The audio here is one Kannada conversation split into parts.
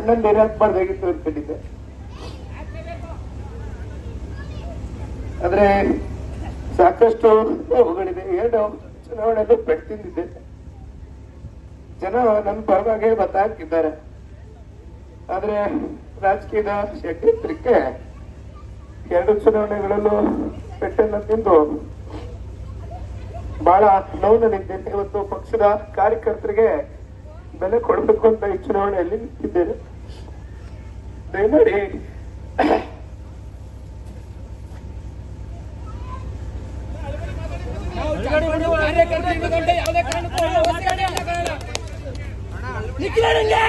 ಕಣ್ಣಲ್ಲಿ ನೀರು ಹಾಕ್ಬಾರ್ದಾಗಿತ್ತು ಅನ್ಕೊಂಡಿದ್ದೆ ಆದ್ರೆ ಸಾಕಷ್ಟು ನೋವುಗಳಿದೆ ಎರಡು ಚುನಾವಣೆಯಲ್ಲಿ ಪೆಟ್ಟು ತಿಂದಿದ್ದೆ ಜನ ನನ್ನ ಪರವಾಗಿ ಮತ ಹಾಕಿದ್ದಾರೆ ಆದ್ರೆ ರಾಜಕೀಯದ ಷಡ್ಯಂತ್ರಕ್ಕೆ ಎರಡು ಚುನಾವಣೆಗಳಲ್ಲೂ ಪೆಟ್ಟನ್ನ ತಿಂದು ಬಹಳ ನೋವಿನಲ್ಲಿದ್ದೇನೆ ಇವತ್ತು ಪಕ್ಷದ ಕಾರ್ಯಕರ್ತರಿಗೆ ಬೆಲೆ ಕೊಡಬೇಕು ಅಂತ ಈ ಚುನಾವಣೆಯಲ್ಲಿ ನಿಂತಿದ್ದೇನೆ ದಯಮಾಡಿ ಕಾರ್ಯಕರ್ತರು ಇಟ್ಕೊಂಡು ಯಾವುದೇ ಕಾರಣಕ್ಕೂ ಹೊರಗಡೆ ಆಗಲ್ಲ. ನಿಖಿಲನಿಗೆ!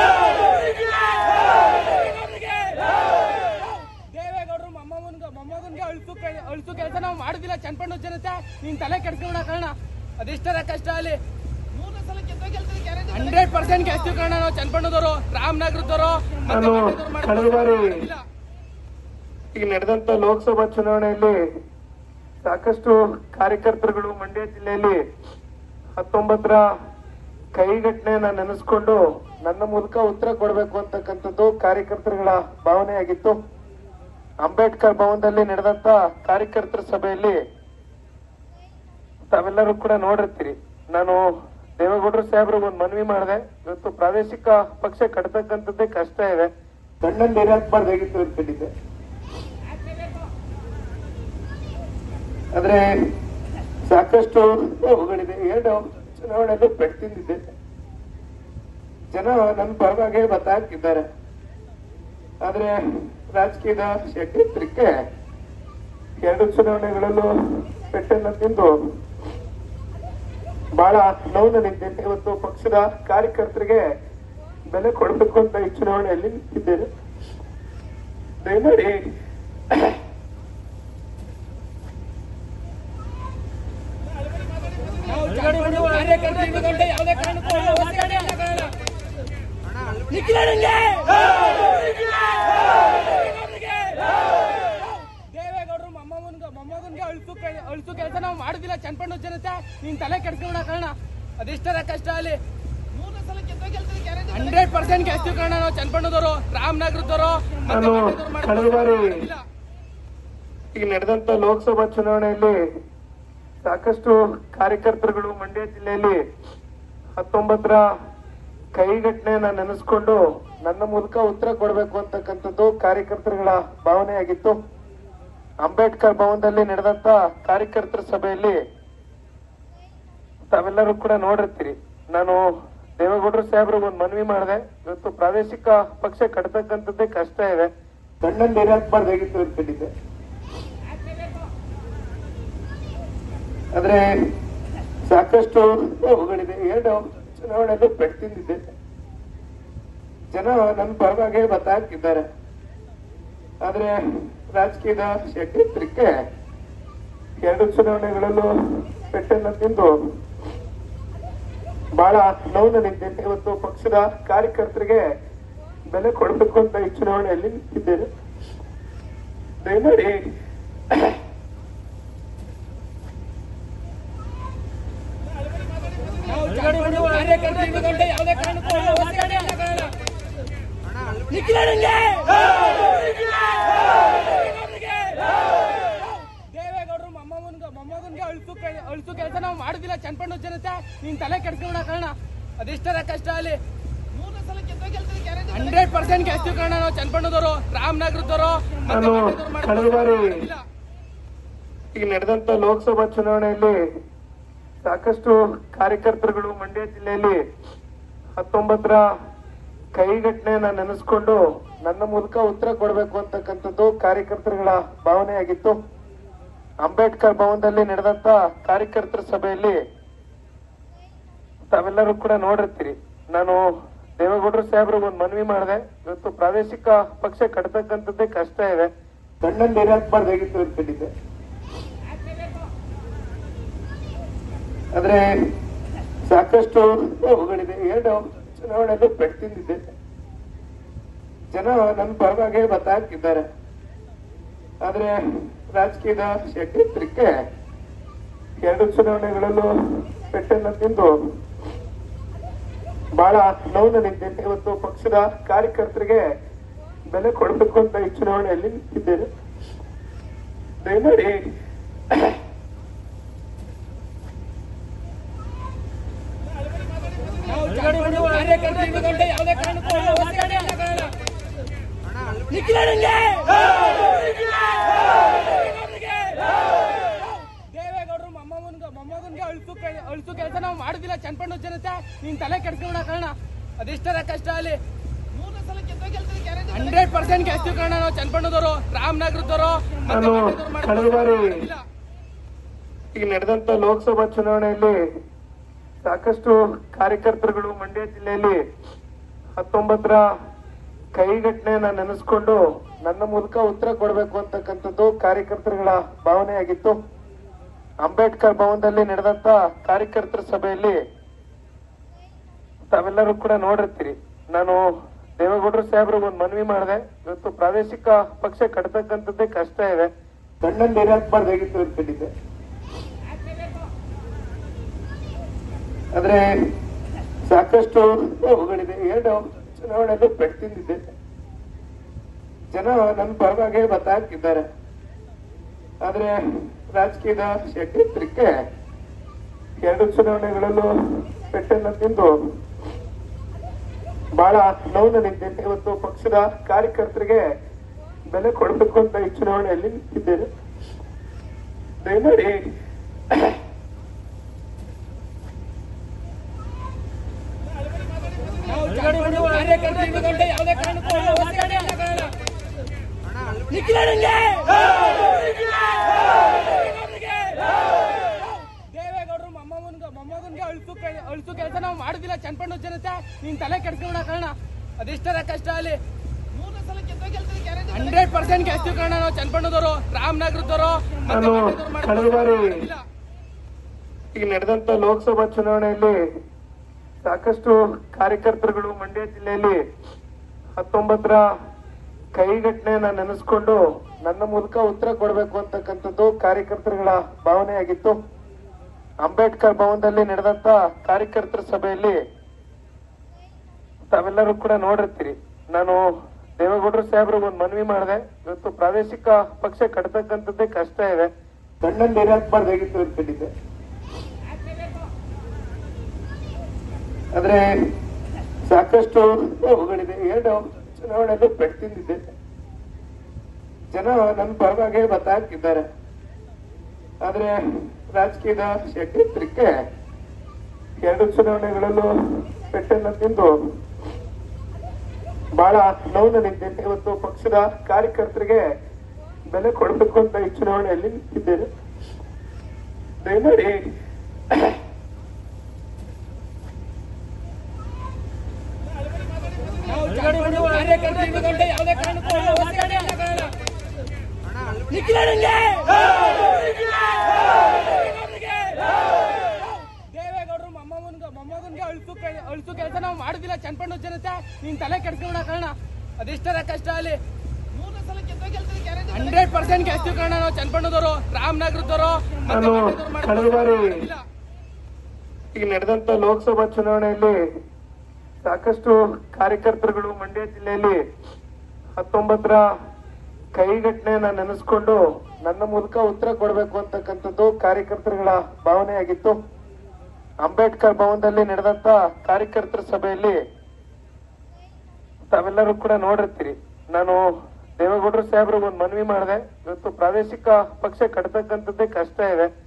ನಿಖಿಲನಿಗೆ! ದೇವೇಗೌಡರು ಮೊಮ್ಮಗನ್ಗೆ ಮೊಮ್ಮಗನ್ಗೆ ಅಳ್ಸು ಕೆ- ಅಳ್ಸು ಕೆಲಸ ನಾವು ಮಾಡುದಿಲ್ಲ ಚನ್ಪಣ್ಣ ಜನತೆ ನೀನ್ ತಲೆ ಕೆಡ್ಸ್ಕೊಂಡ ಕಾರಣ ಅದೆಷ್ಟರ ಕಷ್ಟ ಅಲ್ಲಿ ಹಂಡ್ರೆಡ್ ಪರ್ಸೆಂಟ್ ಗೆಲ್ತೀವಿ ಕಾರಣ ನಾವು ಚನ್ಪಣ್ಣದವರು ರಾಮನಗರದವರು ನಾನು ಕಳೆದ ಬಾರಿ ಈಗ ನಡೆದಂತ ಲೋಕಸಭಾ ಚುನಾವಣೆಯಲ್ಲಿ ಸಾಕಷ್ಟು ಕಾರ್ಯಕರ್ತರುಗಳು ಮಂಡ್ಯ ಜಿಲ್ಲೆಯಲ್ಲಿ ಹತ್ತೊಂಬತ್ತರ ಕೈಘಟನೆಯನ್ನ ನೆನೆಸ್ಕೊಂಡು ನನ್ನ ಮೂಲಕ ಉತ್ತರ ಕೊಡಬೇಕು ಅಂತಕ್ಕಂಥದ್ದು ಕಾರ್ಯಕರ್ತರುಗಳ ಭಾವನೆ ಆಗಿತ್ತು ಅಂಬೇಡ್ಕರ್ ಭವನದಲ್ಲಿ ನಡೆದಂತ ಕಾರ್ಯಕರ್ತರ ಸಭೆಯಲ್ಲಿ ತಾವೆಲ್ಲರೂ ಕೂಡ ನೋಡಿರ್ತೀರಿ ನಾನು ದೇವೇಗೌಡರು ಸಾಹೇಬ್ರಿಗೆ ಒಂದು ಮನವಿ ಮಾಡಿದೆ ಇವತ್ತು ಪ್ರಾದೇಶಿಕ ಪಕ್ಷ ಕಟ್ತಕ್ಕಂಥದ್ದೇ ಕಷ್ಟ ಇದೆ ಕಣ್ಣಲ್ಲಿ ನೀರು ಹಾಕ್ಬಾರ್ದಾಗಿತ್ತು ಅನ್ಕೊಂಡಿದ್ದೆ ಆದ್ರೆ ಸಾಕಷ್ಟು ನೋವುಗಳಿದೆ ಎರಡು ಚುನಾವಣೆಯಲ್ಲಿ ಪೆಟ್ಟು ತಿಂದಿದ್ದೆ ಜನ ನನ್ನ ಪರವಾಗಿ ಮತ ಹಾಕಿದ್ದಾರೆ ಆದ್ರೆ ರಾಜಕೀಯದ ಷಡ್ಯಂತ್ರಕ್ಕೆ ಎರಡು ಚುನಾವಣೆಗಳಲ್ಲೂ ಪೆಟ್ಟನ್ನ ತಿಂದು ಬಹಳ ನೋವಿನಲ್ಲಿದ್ದೇನೆ ಇವತ್ತು ಪಕ್ಷದ ಕಾರ್ಯಕರ್ತರಿಗೆ ಬೆಲೆ ಕೊಡಬೇಕು ಅಂತ ಈ ಚುನಾವಣೆಯಲ್ಲಿ ನಿಂತಿದ್ದೇನೆ ದಯಮಾಡಿ ಕಾರ್ಯಕರ್ತರು ಇಟ್ಕೊಂಡು ಯಾವುದೇ ಕಾರಣಕ್ಕೂ ಹೊರಗಡೆ ಆಗಲ್ಲ. ನಿಖಿಲನಿಗೆ! ನಿಖಿಲನಿಗೆ! ದೇವೇಗೌಡರು ಮೊಮ್ಮಗನ್ಗೆ ಮೊಮ್ಮಗನ್ಗೆ ಅಳ್ಸು ಕೆ- ಅಳ್ಸು ಕೆಲಸ ನಾವು ಮಾಡುದಿಲ್ಲ ಚನ್ಪಣ್ಣ ಜನತೆ ನೀನ್ ತಲೆ ಕೆಡ್ಸ್ಕೊಂಡ ಕಾರಣ ಅದೆಷ್ಟರ ಕಷ್ಟ ಅಲ್ಲಿ ಹಂಡ್ರೆಡ್ ಪರ್ಸೆಂಟ್ ಗೆಲ್ತೀವಿ ಕಾರಣ ನಾವು ಚನ್ಪಣ್ಣದವರು ರಾಮನಗರದವರು ನಾನು ಕಳೆದ ಬಾರಿ ಈಗ ನಡೆದಂತ ಲೋಕಸಭಾ ಚುನಾವಣೆಯಲ್ಲಿ ಸಾಕಷ್ಟು ಕಾರ್ಯಕರ್ತರುಗಳು ಮಂಡ್ಯ ಜಿಲ್ಲೆಯಲ್ಲಿ ಹತ್ತೊಂಬತ್ತರ ಕೈಘಟನೆಯನ್ನ ನೆನೆಸ್ಕೊಂಡು ನನ್ನ ಮೂಲಕ ಉತ್ತರ ಕೊಡಬೇಕು ಅಂತಕ್ಕಂಥದ್ದು ಕಾರ್ಯಕರ್ತರುಗಳ ಭಾವನೆ ಆಗಿತ್ತು ಅಂಬೇಡ್ಕರ್ ಭವನದಲ್ಲಿ ನಡೆದಂತ ಕಾರ್ಯಕರ್ತರ ಸಭೆಯಲ್ಲಿ ತಾವೆಲ್ಲರೂ ಕೂಡ ನೋಡಿರ್ತೀರಿ ನಾನು ದೇವೇಗೌಡರು ಸಾಹೇಬ್ರಿಗೆ ಒಂದು ಮನವಿ ಮಾಡಿದೆ ಇವತ್ತು ಪ್ರಾದೇಶಿಕ ಪಕ್ಷ ಕಟ್ತಕ್ಕಂಥದ್ದೇ ಕಷ್ಟ ಇದೆ ಕಣ್ಣಲ್ಲಿ ನೀರು ಹಾಕ್ಬಾರ್ದಾಗಿತ್ತು ಅನ್ಕೊಂಡಿದ್ದೆ ಆದ್ರೆ ಸಾಕಷ್ಟು ನೋವುಗಳಿದೆ ಎರಡು ಚುನಾವಣೆಯಲ್ಲಿ ಪೆಟ್ಟು ತಿಂದಿದ್ದೆ ಜನ ನನ್ನ ಪರವಾಗಿ ಮತ ಹಾಕಿದ್ದಾರೆ ಆದ್ರೆ ರಾಜಕೀಯದ ಷಡ್ಯಂತ್ರಕ್ಕೆ ಎರಡು ಚುನಾವಣೆಗಳಲ್ಲೂ ಪೆಟ್ಟನ್ನ ತಿಂದು ಬಹಳ ನೋವಿನಲ್ಲಿದ್ದೇನೆ ಇವತ್ತು ಪಕ್ಷದ ಕಾರ್ಯಕರ್ತರಿಗೆ ಬೆಲೆ ಕೊಡಬೇಕು ಅಂತ ಈ ಚುನಾವಣೆಯಲ್ಲಿ ನಿಂತಿದ್ದೇನೆ ದಯಮಾಡಿ ಕಾರ್ಯಕರ್ತರು ಇಟ್ಕೊಂಡು ಯಾವುದೇ ಕಾರಣಕ್ಕೂ ಹೊರಗಡೆ ಆಗಲ್ಲ. ನಿಖಿಲನಿಗೆ! ನಿಖಿಲನಿಗೆ! ದೇವೇಗೌಡರು ಮೊಮ್ಮಗನ್ಗೆ ಮೊಮ್ಮಗನ್ಗೆ ಅಳ್ಸು ಕೆ- ಅಳ್ಸು ಕೆಲಸ ನಾವು ಮಾಡುದಿಲ್ಲ ಚನ್ಪಣ್ಣ ಜನತೆ ನೀನ್ ತಲೆ ಕೆಡ್ಸ್ಕೊಂಡ ಕಾರಣ ಅದೆಷ್ಟರ ಕಷ್ಟ ಅಲ್ಲಿ ಹಂಡ್ರೆಡ್ ಪರ್ಸೆಂಟ್ ಗೆಲ್ತೀವಿ ಕಾರಣ ನಾವು ಚನ್ಪಣ್ಣದವರು ರಾಮನಗರದವರು ನಾನು ಕಳೆದ ಬಾರಿ ಈಗ ನಡೆದಂತ ಲೋಕಸಭಾ ಚುನಾವಣೆಯಲ್ಲಿ ಸಾಕಷ್ಟು ಕಾರ್ಯಕರ್ತರುಗಳು ಮಂಡ್ಯ ಜಿಲ್ಲೆಯಲ್ಲಿ ಹತ್ತೊಂಬತ್ತರ ಕೈಘಟನೆಯನ್ನ ನೆನೆಸ್ಕೊಂಡು ನನ್ನ ಮೂಲಕ ಉತ್ತರ ಕೊಡಬೇಕು ಅಂತಕ್ಕಂಥದ್ದು ಕಾರ್ಯಕರ್ತರುಗಳ ಭಾವನೆ ಆಗಿತ್ತು ಅಂಬೇಡ್ಕರ್ ಭವನದಲ್ಲಿ ನಡೆದಂತ ಕಾರ್ಯಕರ್ತರ ಸಭೆಯಲ್ಲಿ ತಾವೆಲ್ಲರೂ ಕೂಡ ನೋಡಿರ್ತೀರಿ ನಾನು ದೇವೇಗೌಡರು ಸಾಹೇಬ್ರಿಗೆ ಒಂದು ಮನವಿ ಮಾಡಿದೆ ಇವತ್ತು ಪ್ರಾದೇಶಿಕ ಪಕ್ಷ ಕಟ್ತಕ್ಕಂಥದ್ದೇ ಕಷ್ಟ ಇದೆ ಕಣ್ಣಲ್ಲಿ ನೀರು ಹಾಕ್ಬಾರ್ದಾಗಿತ್ತು ಅನ್ಕೊಂಡಿದ್ದೆ ಆದ್ರೆ ಸಾಕಷ್ಟು ನೋವುಗಳಿದೆ ಎರಡು ಚುನಾವಣೆಯಲ್ಲಿ ಪೆಟ್ಟು ತಿಂದಿದ್ದೆ ಜನ ನನ್ನ ಪರವಾಗಿ ಮತ ಹಾಕಿದ್ದಾರೆ ಆದ್ರೆ ರಾಜಕೀಯದ ಷಡ್ಯಂತ್ರಕ್ಕೆ ಎರಡು ಚುನಾವಣೆಗಳಲ್ಲೂ ಪೆಟ್ಟನ್ನ ತಿಂದು ಬಹಳ ನೋವಿನಲ್ಲಿದ್ದೇನೆ ಇವತ್ತು ಪಕ್ಷದ ಕಾರ್ಯಕರ್ತರಿಗೆ ಬೆಲೆ ಕೊಡಬೇಕು ಅಂತ ಈ ಚುನಾವಣೆಯಲ್ಲಿ ನಿಂತಿದ್ದೇನೆ ದಯಮಾಡಿ ಕಾರ್ಯಕರ್ತರು ಇಟ್ಕೊಂಡೆ ಯಾವುದೇ ಕಾರಣಕ್ಕೂ ಹೊಸಗಡೆ ಆಗಲ್ಲ. ನಿಖಿಲನಿಗೆ! ದೇವೇಗೌಡರು ಮೊಮ್ಮಗನ್ಗೆ ಮೊಮ್ಮಗನ್ಗೆ ಅಳ್ಸು ಕೆ- ಅಳ್ಸು ಕೆಲಸ ನಾವು ಮಾಡುದಿಲ್ಲ ಚನ್ಪಣ್ಣ ಜನತೆ ನೀನ್ ತಲೆ ಕೆಡ್ಸ್ಕೊಂಡ ಕಾರಣ ಅದೆಷ್ಟರ ಕಷ್ಟ ಅಲ್ಲಿ ಹಂಡ್ರೆಡ್ ಪರ್ಸೆಂಟ್ ಗೆಲ್ತೀವಿ ಕಾರಣ ನಾವು ಚನ್ಪಣ್ಣದವರು ರಾಮನಗರದವರು ನಾನು ಕಳೆದ ಬಾರಿ ಈಗ ನಡೆದಂತ ಲೋಕಸಭಾ ಚುನಾವಣೆಯಲ್ಲಿ ಸಾಕಷ್ಟು ಕಾರ್ಯಕರ್ತರುಗಳು ಮಂಡ್ಯ ಜಿಲ್ಲೆಯಲ್ಲಿ ಹತ್ತೊಂಬತ್ತರ ಕೈಘಟನೆಯನ್ನ ನೆನೆಸ್ಕೊಂಡು ನನ್ನ ಮೂಲಕ ಉತ್ತರ ಕೊಡಬೇಕು ಅಂತಕ್ಕಂಥದ್ದು ಕಾರ್ಯಕರ್ತರುಗಳ ಭಾವನೆ ಆಗಿತ್ತು ಅಂಬೇಡ್ಕರ್ ಭವನದಲ್ಲಿ ನಡೆದಂತ ಕಾರ್ಯಕರ್ತರ ಸಭೆಯಲ್ಲಿ ತಾವೆಲ್ಲರೂ ಕೂಡ ನೋಡಿರ್ತೀರಿ ನಾನು ದೇವೇಗೌಡರು ಸಾಹೇಬ್ರಿಗೆ ಒಂದು ಮನವಿ ಮಾಡಿದೆ ಇವತ್ತು ಪ್ರಾದೇಶಿಕ ಪಕ್ಷ ಕಟ್ತಕ್ಕಂಥದ್ದೇ ಕಷ್ಟ ಇದೆ ಗಂಡನ್ ನೀರಾಕ್ಬಾರ್ದಾಗಿತ್ತು ಅಂದ್ಕೊಂಡಿದ್ದೆ ಆದ್ರೆ ಸಾಕಷ್ಟು ನೋವುಗಳಿದೆ ಎರಡು ಚುನಾವಣೆಯಲ್ಲಿ ಪೆಟ್ಟು ತಿಂದಿದ್ದೆ ಜನ ನನ್ನ ಪರವಾಗಿ ಮತ ಹಾಕಿದ್ದಾರೆ ಆದ್ರೆ ರಾಜಕೀಯದ ಷಡ್ಯಂತ್ರಕ್ಕೆ ಎರಡು ಚುನಾವಣೆಗಳಲ್ಲೂ ಪೆಟ್ಟನ್ನ ತಿಂದು ಬಹಳ ನೋವಿನಲ್ಲಿದ್ದೇನೆ ಇವತ್ತು ಪಕ್ಷದ ಕಾರ್ಯಕರ್ತರಿಗೆ ಬೆಲೆ ಕೊಡಬೇಕು ಅಂತ ಈ ಚುನಾವಣೆಯಲ್ಲಿ ನಿಂತಿದ್ದೇನೆ ದಯಮಾಡಿ ಕಾರ್ಯಕರ್ತರು ಇಟ್ಕೊಂಡೆ ಯಾವುದೇ ಕಾರಣಕ್ಕೂ ಹೊಸಗಡೆ ಆಗಲ್ಲ. ನಿಖಿಲನಿಗೆ! ದೇವೇಗೌಡರು ಮೊಮ್ಮಗನ್ಗೆ ಮೊಮ್ಮಗನ್ಗೆ ಅಳ್ಸು ಕೆ- ಅಳ್ಸು ಕೆಲಸ ನಾವು ಮಾಡುದಿಲ್ಲ ಚನ್ಪಣ್ಣ ಜನತೆ ನೀನ್ ತಲೆ ಕೆಡ್ಸ್ಕೊಂಡ ಕಾರಣ ಅದೆಷ್ಟರ ಕಷ್ಟ ಅಲ್ಲಿ ಹಂಡ್ರೆಡ್ ಪರ್ಸೆಂಟ್ ಗೆಲ್ತೀವಿ ಕಾರಣ ನಾವು ಚನ್ಪಣ್ಣದವರು ರಾಮನಗರದವರು ನಾನು ಕಳೆದ ಬಾರಿ ಈಗ ನಡೆದಂತ ಲೋಕಸಭಾ ಚುನಾವಣೆಯಲ್ಲಿ ಸಾಕಷ್ಟು ಕಾರ್ಯಕರ್ತರುಗಳು ಮಂಡ್ಯ ಜಿಲ್ಲೆಯಲ್ಲಿ ಹತ್ತೊಂಬತ್ತರ ಕೈಘಟನೆಯನ್ನ ನೆನೆಸ್ಕೊಂಡು ನನ್ನ ಮೂಲಕ ಉತ್ತರ ಕೊಡಬೇಕು ಅಂತಕ್ಕಂಥದ್ದು ಕಾರ್ಯಕರ್ತರುಗಳ ಭಾವನೆ ಆಗಿತ್ತು ಅಂಬೇಡ್ಕರ್ ಭವನದಲ್ಲಿ ನಡೆದಂತ ಕಾರ್ಯಕರ್ತರ ಸಭೆಯಲ್ಲಿ ತಾವೆಲ್ಲರೂ ಕೂಡ ನೋಡಿರ್ತೀರಿ ನಾನು ದೇವೇಗೌಡರು ಸಾಹೇಬ್ರಿಗೆ ಒಂದು ಮನವಿ ಮಾಡಿದೆ ಇವತ್ತು ಪ್ರಾದೇಶಿಕ ಪಕ್ಷ ಕಟ್ತಕ್ಕಂಥದ್ದೇ ಕಷ್ಟ ಇದೆ ಗಂಡನ್ ನೀರಾಕ್ಬಾರ್ದಾಗಿತ್ತು ಅಂದ್ಕೊಂಡಿದ್ದೆ ಆದ್ರೆ ಸಾಕಷ್ಟು ನೋವುಗಳಿದೆ ಎರಡು ಚುನಾವಣೆಯಲ್ಲಿ ಪೆಟ್ಟು ತಿಂದಿದ್ದೆ ಜನ ನನ್ನ ಪರವಾಗಿ ಮತ ಹಾಕಿದ್ದಾರೆ ಆದ್ರೆ ರಾಜಕೀಯದ ಷಡ್ಯಂತ್ರಕ್ಕೆ ಎರಡು ಚುನಾವಣೆಗಳಲ್ಲೂ ಪೆಟ್ಟನ್ನ ತಿಂದು ಬಹಳ ನೋವಿನಲ್ಲಿದ್ದೇನೆ ಇವತ್ತು ಪಕ್ಷದ ಕಾರ್ಯಕರ್ತರಿಗೆ ಬೆಲೆ ಕೊಡಬೇಕು ಅಂತ ಈ ಚುನಾವಣೆಯಲ್ಲಿ ನಿಂತಿದ್ದೇನೆ ದಯಮಾಡಿ ಕಾರ್ಯಕರ್ತರು ಇಟ್ಕೊಂಡೆ ಯಾವುದೇ ಕಾರಣಕ್ಕೂ ಹೊಸಗಡೆ ಆಗಲ್ಲ. ನಿಖಿಲನಿಗೆ! ದೇವೇಗೌಡರು ಮೊಮ್ಮಗನ್ಗೆ ಮೊಮ್ಮಗನ್ಗೆ ಅಳ್ಸು ಕೆ- ಅಳ್ಸು ಕೆಲಸ ನಾವು ಮಾಡುದಿಲ್ಲ ಚನ್ಪಣ್ಣ ಜನತೆ ನೀನ್ ತಲೆ ಕೆಡ್ಸ್ಕೊಂಡ ಕಾರಣ ಅದೆಷ್ಟರ ಕಷ್ಟ ಅಲ್ಲಿ ಹಂಡ್ರೆಡ್ ಪರ್ಸೆಂಟ್ ಗೆಲ್ತೀವಿ ಕಾರಣ ನಾವು ಚನ್ಪಣ್ಣದವರು ರಾಮನಗರದವರು ನಾನು ಕಳೆದ ಬಾರಿ ಈಗ ನಡೆದಂತ ಲೋಕಸಭಾ ಚುನಾವಣೆಯಲ್ಲಿ ಸಾಕಷ್ಟು ಕಾರ್ಯಕರ್ತರುಗಳು ಮಂಡ್ಯ ಜಿಲ್ಲೆಯಲ್ಲಿ ಹತ್ತೊಂಬತ್ತರ ಕೈಘಟನೆಯನ್ನ ನೆನೆಸ್ಕೊಂಡು ನನ್ನ ಮೂಲಕ ಉತ್ತರ ಕೊಡಬೇಕು ಅಂತಕ್ಕಂಥದ್ದು ಕಾರ್ಯಕರ್ತರುಗಳ ಭಾವನೆ ಆಗಿತ್ತು ಅಂಬೇಡ್ಕರ್ ಭವನದಲ್ಲಿ ನಡೆದಂತ ಕಾರ್ಯಕರ್ತರ ಸಭೆಯಲ್ಲಿ ತಾವೆಲ್ಲರೂ ಕೂಡ ನೋಡಿರ್ತೀರಿ ನಾನು ದೇವೇಗೌಡರು ಸಾಹೇಬ್ರಿಗೆ ಒಂದು ಮನವಿ ಮಾಡಿದೆ ಇವತ್ತು ಪ್ರಾದೇಶಿಕ ಪಕ್ಷ ಕಟ್ತಕ್ಕಂಥದ್ದೇ ಕಷ್ಟ ಇದೆ